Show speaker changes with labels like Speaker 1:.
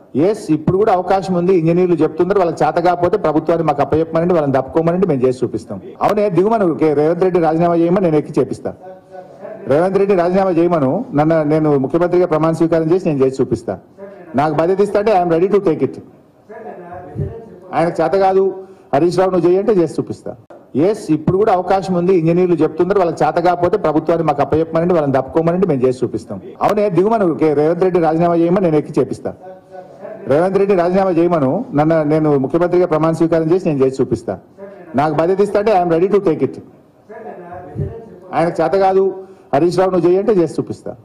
Speaker 1: yes ఇప్పుడు కూడా అవకాశం ఉంది ఇంజనీర్లు చెప్తున్నారు వాళ్ళకి చేత కాకపోతే ప్రభుత్వాన్ని మాకు అప్పచెప్పమనండి వాళ్ళని తప్పుకోమనండి మేము చేసి చూపిస్తాం అవునే దిగుమను కే- రేవంత్ రెడ్డి రాజీనామా చేయమని నేను ఎక్కి చేపిస్తా రేవంత్ రెడ్డి రాజీనామా చేయమను నన్ను నేను ముఖ్యమంత్రిగా ప్రమాణ స్వీకారం చేసి నేను చేసి చూపిస్తా నాకు బాధ్యత ఇస్తా అంటే I'm ready to take it ఆయనకు చేత కాదు హరీష్ రావు నువ్వు చేయంటే చేసి చూపిస్తా ఎస్ ఇప్పుడు కూడా అవకాశం ఉంది ఇంజనీర్లు చెప్తున్నారు వాళ్ళకి చేత కాకపోతే ప్రభుత్వాన్ని మాకు అప్పచెప్పమనండి వాళ్ళని తప్పుకోమనండి మేము చేసి చూపిస్తాం అవునే దిగుమను కే- రేవంత్ రెడ్డి రాజీనామా చేయమని నేను ఎక్కి చేపిస్తా రేవంత్ రెడ్డి రాజీనామా చేయమను నన్ను నేను ముఖ్యమంత్రిగా ప్రమాణ స్వీకారం చేసి నేను చేసి చూపిస్తా నాకు బాధ్యత ఇస్తా అంటే I'm ready to take it ఆయనకు చేత కాదు హరీష్ రావు నువ్వు చేయంటే చేసి చూపిస్తా